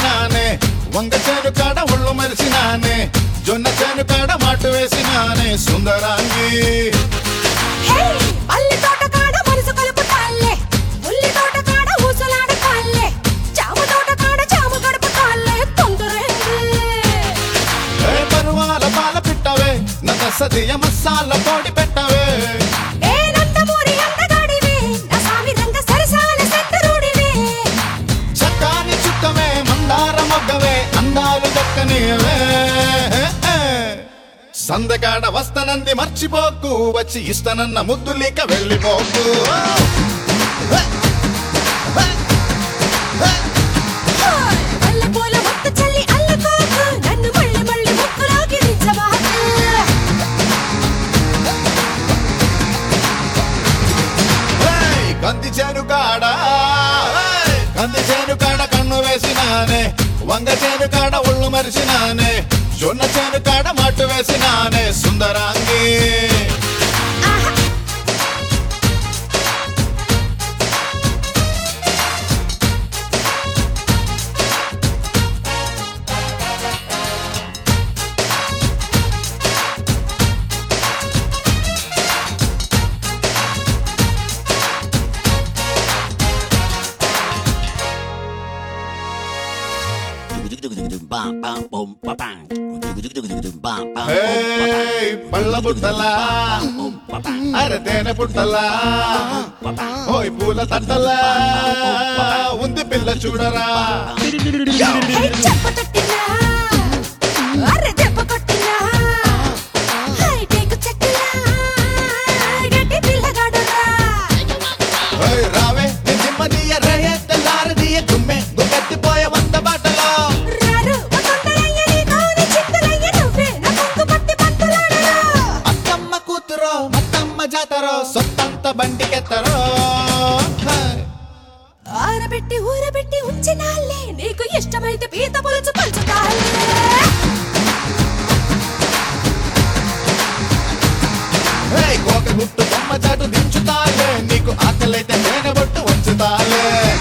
వేసినానే వంగ చేను కాడ ఒళ్ళు మరిసినానే జొన్న చేను కాడ మాటు వేసినానే సుందరాంగి హే పల్లి తోట కాడ మనసు కలుపుతాల్లే ఉల్లి తోట కాడ ఊసలాడతాల్లే జామ తోట కాడ జామ గడుపుతాల్లే తొందరేంది ఏ పరువాల పాల పిట్టవే నగ సదియ మసాల పొడి పెట్టవే ఏ నందమూరి అందగాడివి నా సామి రంగ సరసాల సెత్తరుడివి చక్కాని చుక్కవే మందార మొగ్గవే అందాలు దక్కనివే సందకాడ వస్తనంది మర్చిపోకు వచ్చి ఇస్తనన్న ముద్దులీక వెళ్ళిపోకు హాయ్ మల్లె పూల మొక్క చల్లి అల్లుకోకు నన్ను మళ్ళీ మళ్ళీ ముక్కులోకి దించబాకు ఏయ్, కంది చేను కాడ ఏయ్, కంది చేను కాడ కన్ను వేసినానే వంగ చేను కాడ ఒళ్ళు మరిసినానే జొన్న చేను కాడ మట్టు వేసినానే సుందరాంగి ఆహా ఏయ్, పళ్ళ బుట్టలా అరే తేనె పుట్టలా ఓయ్ పూల తట్టలా ఉంది పిల్ల చూడరా హే చెప్ప తట్టినా అరె దెబ్బ కొట్టినా హై టేకు చెట్టులా గట్టి పిల్లగాడురా ఓయ్ రావే నీ దిమ్మదియ రేయే తెల్లారదియ గుమ్మె గుమ్మెత్తిపోయే వంద బాటలో రారు మా తొందరయ్య నీ కోని చింతలయ్య నువ్వే నా కొంగు పట్టి పట్టులాడరా అత్తమ్మ కూతురో మత్తమ్మ జాతరో సొత్తంత బండికెత్తరో హై. ఆరబెట్టి ఊరబెట్టి ఉంచినాలే నీకు ఇష్టమైతే పీత పులుసు పంచుతాలే ఏయ్, కోక గుట్టు బొమ్మ చాటు దించుతాలే నీకు ఆకలైతే తేనె బొట్టు వంచుతాలే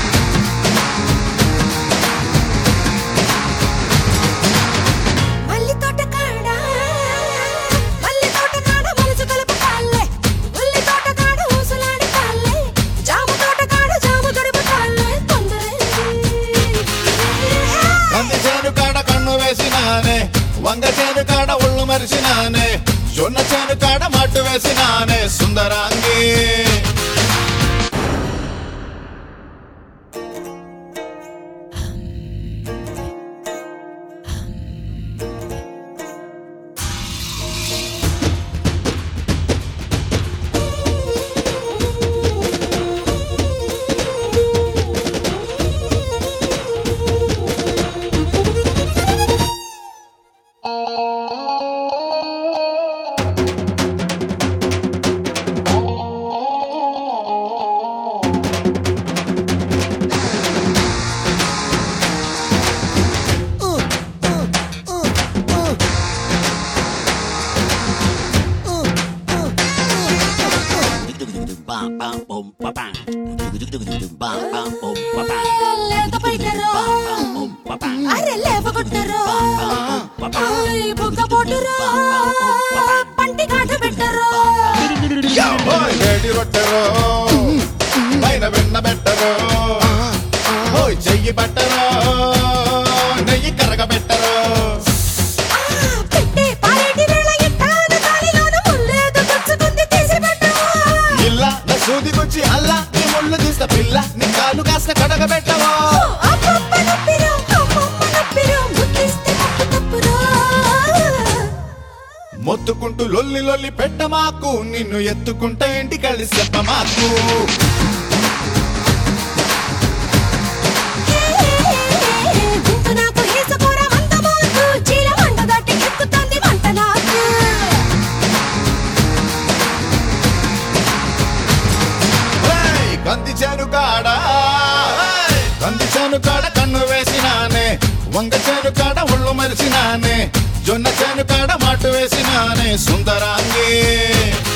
మల్లి తోట కాడ మల్లి తోట కాడ మనసు కలుపుతాలే ఉల్లి తోట కాడ ఊసులాడతాలే జామ తోట కాడ జామ గడుపుతాలే తొందరేంది కంది చేను కాడ కన్ను వేసినానే వంగ చేను కాడ ఒళ్ళు మరిసినానే జొన్న చేను కాడ మట్టు వేసినానే సుందరాంగి లేత పైటరో అరె లేవగొట్టరో ఆయ్ బుగ్గ పోటురో పంటి కాట పెట్టరో ఓయ్ వేడి రొట్టెరో పైన వెన్న పెట్టరో ఓయ్ చెయ్యి పట్టరో నెయ్యి కరగబెట్టరో ఆ, పెట్టే పారేటి వేళ ఎట్టాను గాలిలోన ముల్లేదో గుచ్చుకుంది తీసి పెట్టవా ఇల్ల నా సూది గుచ్చి అల్లా నీ ముళ్ళు తీస్త పిల్ల నీ కాలు కాస్త కడగబెట్టవో అమ్మమ్మ నొప్పిరో అమ్మమ్మ నొప్పిరో ముద్దిస్తే తప్పు తప్పురో మొత్తుకుంటూ లొల్లి లొల్లి పెట్టమాకు నిన్ను ఎత్తుకుంటే ఇంటి కలిసి చెప్పమాకు గుంపు నాకు ఏసుకోర వంద మోకు చీల వంట దాటి ఎక్కుతుంది వంట నాకు ఏయ్, కంది చేను కాడ ఏయ్, కంది చేను కాడ కన్ను వేసినానే వంగ చేను కాడ ఒళ్ళు మరిసినానే జొన్న చేను కాడ మాటు వేసినానే సుందరాంగి